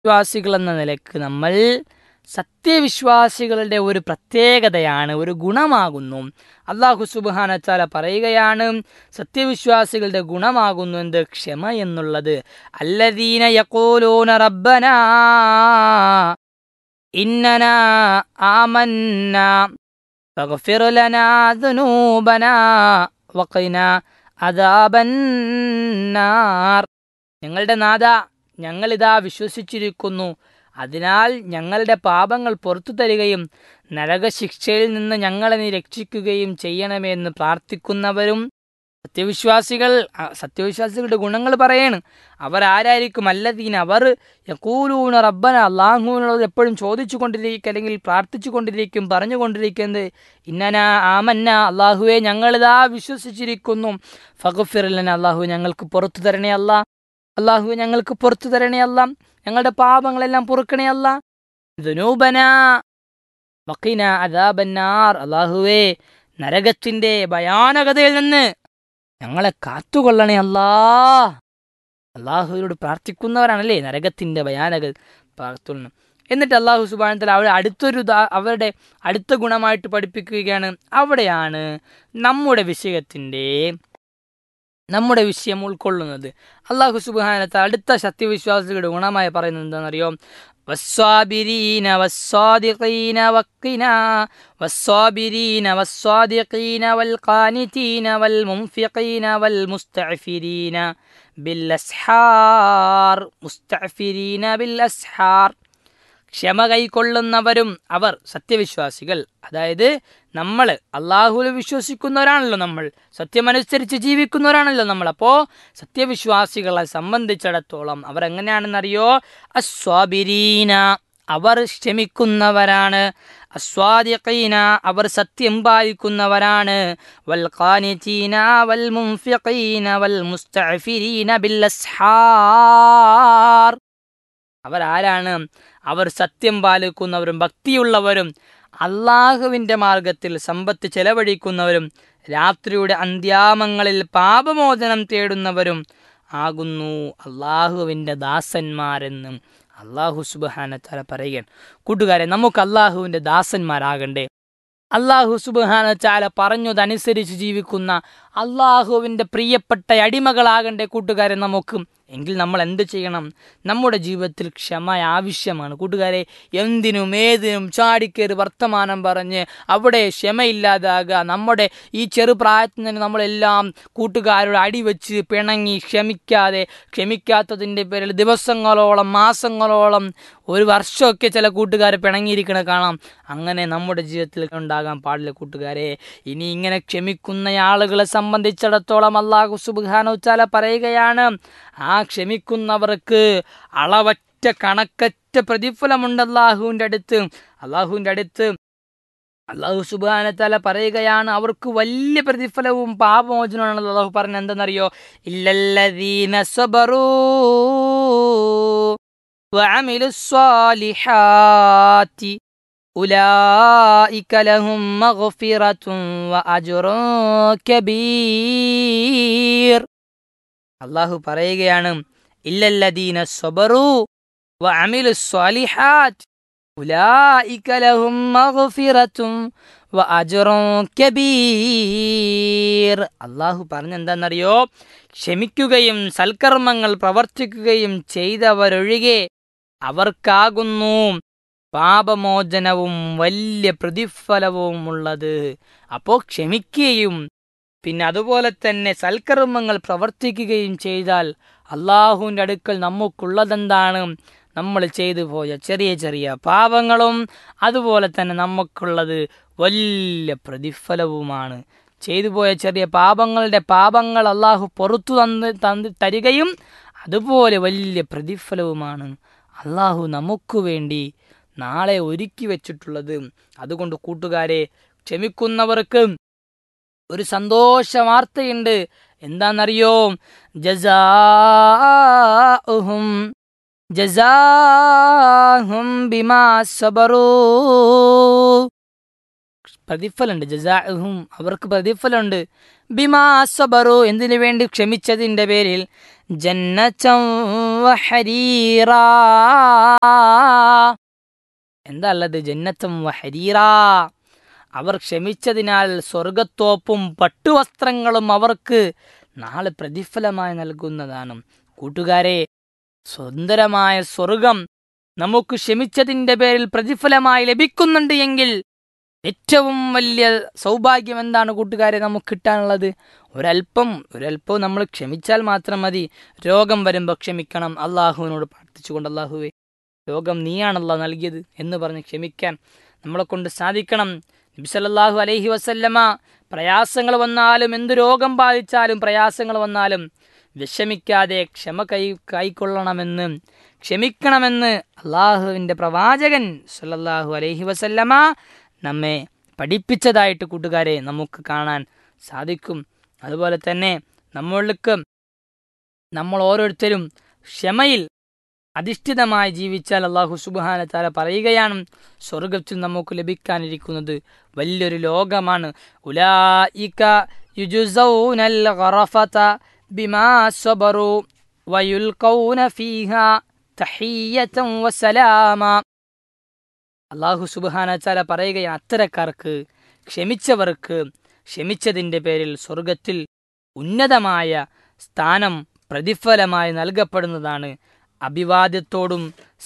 വിശ്വാസികൾ എന്ന നിലക്ക് നമ്മൾ സത്യവിശ്വാസികളുടെ ഒരു പ്രത്യേകതയാണ് ഒരു ഗുണമാകുന്നു അള്ളാഹു സുബാനച്ചാല പറയുകയാണ് സത്യവിശ്വാസികളുടെ ഗുണമാകുന്നു എന്ത് ക്ഷമ എന്നുള്ളത് അല്ലദീന യഖൂലൂന റബ്ബന ഇന്നന ആമന്ന فاغفر لنا ذنوبنا وقنا عذاب النار ഞങ്ങളുടെ നാഥ ഞങ്ങളിതാ വിശ്വസിച്ചിരിക്കുന്നു അതിനാൽ ഞങ്ങളുടെ പാപങ്ങൾ പുറത്തു തരികയും നരകശിക്ഷയിൽ നിന്ന് ഞങ്ങളെ നീ രക്ഷിക്കുകയും ചെയ്യണമെന്ന് പ്രാർത്ഥിക്കുന്നവരും സത്യവിശ്വാസികൾ ആ, സത്യവിശ്വാസികളുടെ ഗുണങ്ങൾ പറയാണ് അവർ ആരായിരിക്കും അല്ലദീൻ അവർ യക്കൂലൂന റബ്ബന അള്ളാഹുവിനോട് എപ്പോഴും ചോദിച്ചു കൊണ്ടിരിക്കും അല്ലെങ്കിൽ പ്രാർത്ഥിച്ചു കൊണ്ടിരിക്കും പറഞ്ഞുകൊണ്ടിരിക്കുന്നത് ഇന്നന ആമന്ന അള്ളാഹുവെ ഞങ്ങളിതാ വിശ്വസിച്ചിരിക്കുന്നു ഫഗഫിറിലന അള്ളാഹു ഞങ്ങൾക്ക് പുറത്തു തരണേ അല്ല അള്ളാഹു ഞങ്ങൾക്ക് പുറത്തു തരണേ അല്ല ഞങ്ങളുടെ പാപങ്ങളെല്ലാം പൊറുക്കണേ അല്ല ദുനൂബന വക്കീന അദാബന്നാർ അള്ളാഹുവേ നരകത്തിന്റെ ഭയാനകതയിൽ നിന്ന് ഞങ്ങളെ കാത്തുകൊള്ളണേ അല്ലാ അള്ളാഹുവിനോട് പ്രാർത്ഥിക്കുന്നവരാണല്ലേ നരകത്തിന്റെ ഭയാനക പ്രാർത്ഥന എന്നിട്ട് അള്ളാഹു സുബാനത്തിൽ അവർ അടുത്തൊരു ദാ- അവരുടെ അടുത്ത ഗുണമായിട്ട് പഠിപ്പിക്കുകയാണ് അവിടെയാണ് നമ്മുടെ വിഷയത്തിൻ്റെ നമ്മുടെ വിഷയം ഉൾക്കൊള്ളുന്നത് അള്ളാഹു സുബാനത്തെ അടുത്ത സത്യവിശ്വാസികളുടെ ഗുണമായി പറയുന്നത് എന്താണെന്നറിയോ والصابرين والصادقين وقنا والصابرين والصادقين والقانتين والمنفقين والمستعفرين بالأسحار مستعفرين بالأسحار ക്ഷമ കൈക്കൊള്ളുന്നവരും അവർ സത്യവിശ്വാസികൾ അതായത് നമ്മൾ അള്ളാഹുവിൽ വിശ്വസിക്കുന്നവരാണല്ലോ നമ്മൾ സത്യമനുസരിച്ച് ജീവിക്കുന്നവരാണല്ലോ നമ്മൾ അപ്പോൾ സത്യവിശ്വാസികളെ സംബന്ധിച്ചിടത്തോളം അവർ എങ്ങനെയാണെന്നറിയോ അസ്വാബിരീന അവർ ക്ഷമിക്കുന്നവരാണ് അസ്വാദിഖീന അവർ സത്യം പാലിക്കുന്നവരാണ് വൽ ഖാനിതീന വൽ മുൻഫിഖീന വൽ മുസ്തഅഫിരീന ബിൽ അസ്ഹാർ അവരാരാണ് അവർ സത്യം പാലിക്കുന്നവരും ഭക്തിയുള്ളവരും അള്ളാഹുവിൻ്റെ മാർഗത്തിൽ സമ്പത്ത് ചെലവഴിക്കുന്നവരും രാത്രിയുടെ അന്ത്യാമങ്ങളിൽ പാപമോചനം തേടുന്നവരും ആകുന്നു അള്ളാഹുവിൻ്റെ ദാസന്മാരെന്നും അള്ളാഹു സുബാനത്തല പറയുകയാണ് കൂട്ടുകാരെ നമുക്ക് അള്ളാഹുവിൻ്റെ ദാസന്മാരാകണ്ടേ അള്ളാഹു സുബാന ചാല പറഞ്ഞതനുസരിച്ച് ജീവിക്കുന്ന അള്ളാഹുവിൻ്റെ പ്രിയപ്പെട്ട അടിമകളാകണ്ടേ കൂട്ടുകാരെ നമുക്ക് എങ്കിൽ നമ്മൾ എന്ത് ചെയ്യണം നമ്മുടെ ജീവിതത്തിൽ ക്ഷമ ആവശ്യമാണ് കൂട്ടുകാരെ എന്തിനും ഏതിനും ചാടിക്കേറി വർത്തമാനം പറഞ്ഞ് അവിടെ ക്ഷമയില്ലാതാകുക നമ്മുടെ ഈ ചെറുപ്രായത്തിൽ തന്നെ നമ്മളെല്ലാം കൂട്ടുകാരോട് അടിവെച്ച് പിണങ്ങി ക്ഷമിക്കാതെ ക്ഷമിക്കാത്തതിൻ്റെ പേരിൽ ദിവസങ്ങളോളം മാസങ്ങളോളം ഒരു വർഷമൊക്കെ ചില കൂട്ടുകാരെ പിണങ്ങിയിരിക്കണ കാണാം അങ്ങനെ നമ്മുടെ ജീവിതത്തിൽ ഉണ്ടാകാൻ പാടില്ല കൂട്ടുകാരെ ഇനി ഇങ്ങനെ ക്ഷമിക്കുന്ന ആളുകളെ സംബന്ധിച്ചിടത്തോളം അള്ളാഹു സുബാനോച്ചാല പറയുകയാണ് ആ ക്ഷമിക്കുന്നവർക്ക് അളവറ്റ കണക്കറ്റ പ്രതിഫലമുണ്ട് അള്ളാഹുവിൻ്റെ അടുത്ത് അള്ളാഹുവിൻ്റെ അടുത്ത് അള്ളാഹു സുബാനത്തല പറയുകയാണ് അവർക്ക് വലിയ പ്രതിഫലവും പാപമോചനമാണ് അള്ളാഹു പറഞ്ഞ എന്തെന്നറിയോ ഇല്ലല്ലദീന സബറൂ وعملوا الصالحات أولئك لهم مغفرة وأجر كبير അള്ളാഹു പറയുകയാണ് ഇല്ലല്ലദീന സബറു വഅമിലു സ്വാലിഹാത്ത് ഉലായിക ലഹും മഗ്ഫിറത്തും വഅജ്റുൻ കബീർ അള്ളാഹു പറഞ്ഞെന്താണെന്നറിയോ ക്ഷമിക്കുകയും സൽക്കർമ്മങ്ങൾ പ്രവർത്തിക്കുകയും ചെയ്തവരൊഴികെ അവർക്കാകുന്നു പാപമോചനവും വലിയ പ്രതിഫലവും ഉള്ളത് അപ്പോൾ ക്ഷമിക്കുകയും പിന്നെ അതുപോലെ തന്നെ സൽക്കർമ്മങ്ങൾ പ്രവർത്തിക്കുകയും ചെയ്താൽ അള്ളാഹുവിൻ്റെ അടുക്കൽ നമുക്കുള്ളതെന്താണ് നമ്മൾ ചെയ്തു പോയ ചെറിയ ചെറിയ പാപങ്ങളും അതുപോലെ തന്നെ നമുക്കുള്ളത് വലിയ പ്രതിഫലവുമാണ് ചെയ്തു പോയ ചെറിയ പാപങ്ങളുടെ പാപങ്ങൾ അള്ളാഹു പുറത്തു തന്ന് തന്ന് തരികയും അതുപോലെ വലിയ പ്രതിഫലവുമാണ് അള്ളാഹു നമുക്ക് വേണ്ടി നാളെ ഒരുക്കി വെച്ചിട്ടുള്ളത് അതുകൊണ്ട് കൂട്ടുകാരെ ക്ഷമിക്കുന്നവർക്ക് ഒരു സന്തോഷ വാർത്തയുണ്ട് എന്താണെന്നറിയോ ജസാഹും ജസാഹും ബിമാ സബറൂ പ്രതിഫലമുണ്ട് ജസാഹും അവർക്ക് പ്രതിഫലമുണ്ട് ബിമാ സബറു എന്തിനു വേണ്ടി ക്ഷമിച്ചതിൻ്റെ പേരിൽ ജന്നച്ചം വഹരീറാ എന്താ ഉള്ളത് ജന്നത്തും വഹരീറാ അവർ ക്ഷമിച്ചതിനാൽ സ്വർഗത്തോപ്പും പട്ടുവസ്ത്രങ്ങളും അവർക്ക് നാളെ പ്രതിഫലമായി നൽകുന്നതാണ് കൂട്ടുകാരെ സുന്ദരമായ സ്വർഗം നമുക്ക് ക്ഷമിച്ചതിന്റെ പേരിൽ പ്രതിഫലമായി ലഭിക്കുന്നുണ്ട് എങ്കിൽ ഏറ്റവും വലിയ സൗഭാഗ്യം എന്താണ് കൂട്ടുകാരെ നമുക്ക് കിട്ടാനുള്ളത് ഒരല്പം ഒരല്പം നമ്മൾ ക്ഷമിച്ചാൽ മാത്രം മതി രോഗം വരുമ്പോൾ ക്ഷമിക്കണം അള്ളാഹുവിനോട് പ്രാർത്ഥിച്ചുകൊണ്ട് അള്ളാഹുവെ രോഗം നീയാണല്ലോ നൽകിയത് എന്ന് പറഞ്ഞ് ക്ഷമിക്കാൻ നമ്മളെ കൊണ്ട് സാധിക്കണം നബിസല്ലാഹു അലൈഹി വസല്ലമ പ്രയാസങ്ങൾ വന്നാലും എന്ത് രോഗം ബാധിച്ചാലും പ്രയാസങ്ങൾ വന്നാലും വിഷമിക്കാതെ ക്ഷമ കൈ കൈക്കൊള്ളണമെന്ന് ക്ഷമിക്കണമെന്ന് അള്ളാഹുവിൻ്റെ പ്രവാചകൻ സല്ലല്ലാഹു അലൈഹി വസല്ലമ നമ്മെ പഠിപ്പിച്ചതായിട്ട് കൂട്ടുകാരെ നമുക്ക് കാണാൻ സാധിക്കും അതുപോലെ തന്നെ നമ്മൾക്ക് നമ്മൾ ഓരോരുത്തരും ക്ഷമയിൽ അധിഷ്ഠിതമായി ജീവിച്ചാൽ അള്ളാഹു സുബാന താല പറയുകയാണ് സ്വർഗത്തിൽ നമുക്ക് ലഭിക്കാനിരിക്കുന്നത് വലിയൊരു ലോകമാണ് ഉലായിക യുജുസൗനൽ ഗറഫത ബിമാ സബറു വയുൽഖൗന ഫീഹാ തഹിയ്യതൻ വസലാമ അള്ളാഹു സുബാന താല പറയുകയാണ് അത്തരക്കാർക്ക് ക്ഷമിച്ചവർക്ക് ക്ഷമിച്ചതിൻ്റെ പേരിൽ സ്വർഗത്തിൽ ഉന്നതമായ സ്ഥാനം പ്രതിഫലമായി നൽകപ്പെടുന്നതാണ് അഭിവാദ്യത്തോടും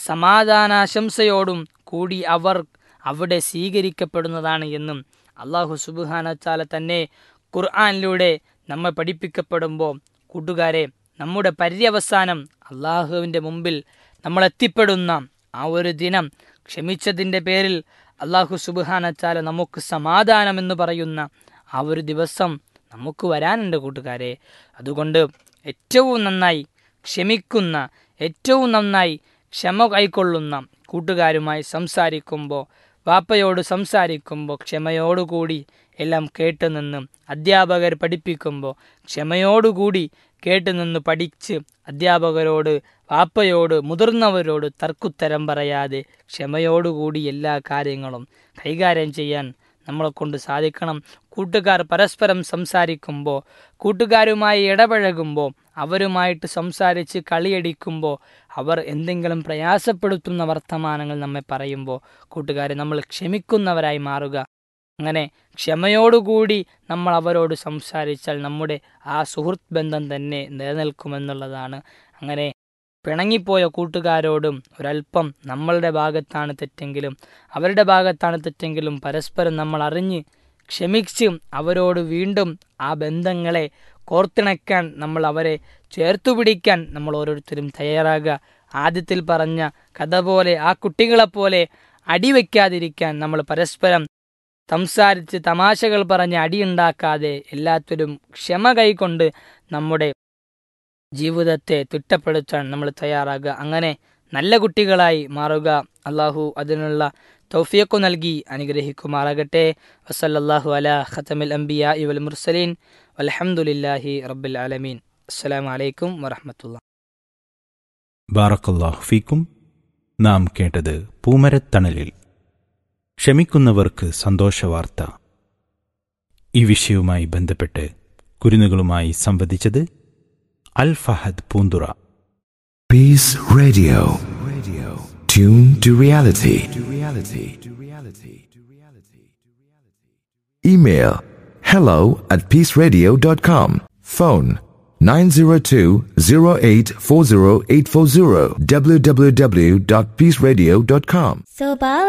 സമാധാനാശംസയോടും കൂടി അവർ അവിടെ സ്വീകരിക്കപ്പെടുന്നതാണ് എന്നും അള്ളാഹു സുബുഹാനച്ചാല തന്നെ ഖുർആാനിലൂടെ നമ്മെ പഠിപ്പിക്കപ്പെടുമ്പോൾ കൂട്ടുകാരെ നമ്മുടെ പര്യവസാനം അള്ളാഹുവിൻ്റെ മുമ്പിൽ നമ്മൾ എത്തിപ്പെടുന്ന ആ ഒരു ദിനം ക്ഷമിച്ചതിൻ്റെ പേരിൽ അള്ളാഹു സുബുഹാനച്ചാല നമുക്ക് സമാധാനമെന്ന് പറയുന്ന ആ ഒരു ദിവസം നമുക്ക് വരാനുണ്ട് കൂട്ടുകാരെ അതുകൊണ്ട് ഏറ്റവും നന്നായി ക്ഷമിക്കുന്ന ഏറ്റവും നന്നായി ക്ഷമ കൈക്കൊള്ളുന്ന കൂട്ടുകാരുമായി സംസാരിക്കുമ്പോൾ വാപ്പയോട് സംസാരിക്കുമ്പോൾ ക്ഷമയോടുകൂടി എല്ലാം കേട്ടുനിന്ന് അധ്യാപകർ പഠിപ്പിക്കുമ്പോൾ ക്ഷമയോടുകൂടി കേട്ടുനിന്ന് പഠിച്ച് അധ്യാപകരോട് വാപ്പയോട് മുതിർന്നവരോട് തർക്കുത്തരം പറയാതെ ക്ഷമയോടുകൂടി എല്ലാ കാര്യങ്ങളും കൈകാര്യം ചെയ്യാൻ നമ്മളെ കൊണ്ട് സാധിക്കണം കൂട്ടുകാർ പരസ്പരം സംസാരിക്കുമ്പോൾ കൂട്ടുകാരുമായി ഇടപഴകുമ്പോൾ അവരുമായിട്ട് സംസാരിച്ച് കളിയടിക്കുമ്പോൾ അവർ എന്തെങ്കിലും പ്രയാസപ്പെടുത്തുന്ന വർത്തമാനങ്ങൾ നമ്മെ പറയുമ്പോൾ കൂട്ടുകാരെ നമ്മൾ ക്ഷമിക്കുന്നവരായി മാറുക അങ്ങനെ ക്ഷമയോടുകൂടി നമ്മൾ അവരോട് സംസാരിച്ചാൽ നമ്മുടെ ആ സുഹൃത്ത് ബന്ധം തന്നെ നിലനിൽക്കുമെന്നുള്ളതാണ് അങ്ങനെ പിണങ്ങിപ്പോയ കൂട്ടുകാരോടും ഒരല്പം നമ്മളുടെ ഭാഗത്താണ് തെറ്റെങ്കിലും അവരുടെ ഭാഗത്താണ് തെറ്റെങ്കിലും പരസ്പരം നമ്മൾ അറിഞ്ഞ് ക്ഷമിച്ച് അവരോട് വീണ്ടും ആ ബന്ധങ്ങളെ കോർത്തിണക്കാൻ നമ്മൾ അവരെ ചേർത്തു പിടിക്കാൻ നമ്മൾ ഓരോരുത്തരും തയ്യാറാകുക ആദ്യത്തിൽ പറഞ്ഞ കഥ പോലെ ആ കുട്ടികളെപ്പോലെ അടിവെക്കാതിരിക്കാൻ നമ്മൾ പരസ്പരം സംസാരിച്ച് തമാശകൾ പറഞ്ഞ് അടിയുണ്ടാക്കാതെ എല്ലാത്തിലും ക്ഷമ കൈകൊണ്ട് നമ്മുടെ ജീവിതത്തെ തിട്ടപ്പെടുത്താൻ നമ്മൾ തയ്യാറാകുക അങ്ങനെ നല്ല കുട്ടികളായി മാറുക അള്ളാഹു അതിനുള്ള തൗഫിയക്കു നൽകി അനുഗ്രഹിക്കുമാറാകട്ടെ വസല്ലാഹു അല ഖത്തമിൽ അംബിയ ഇവൽ മുർസലീൻ വലഹമുല്ലാഹി റബ്ബിൽ ആലമീൻ അസ്സലാമു അലൈക്കും വറഹമത്തുള്ള ബാറക്കല്ലാഹു ഫീക്കും നാം കേട്ടത് പൂമരത്തണലിൽ ക്ഷമിക്കുന്നവർക്ക് സന്തോഷവാർത്ത ഈ വിഷയവുമായി ബന്ധപ്പെട്ട് കുരുന്നുകളുമായി സംവദിച്ചത് അൽ Fahad Poonthura Peace Radio. Radio. Tune to reality. To reality. To reality. To reality. Email hello at peaceradio.com. Phone 902-0840840 www.peaceradio.com. സ്വഭാവ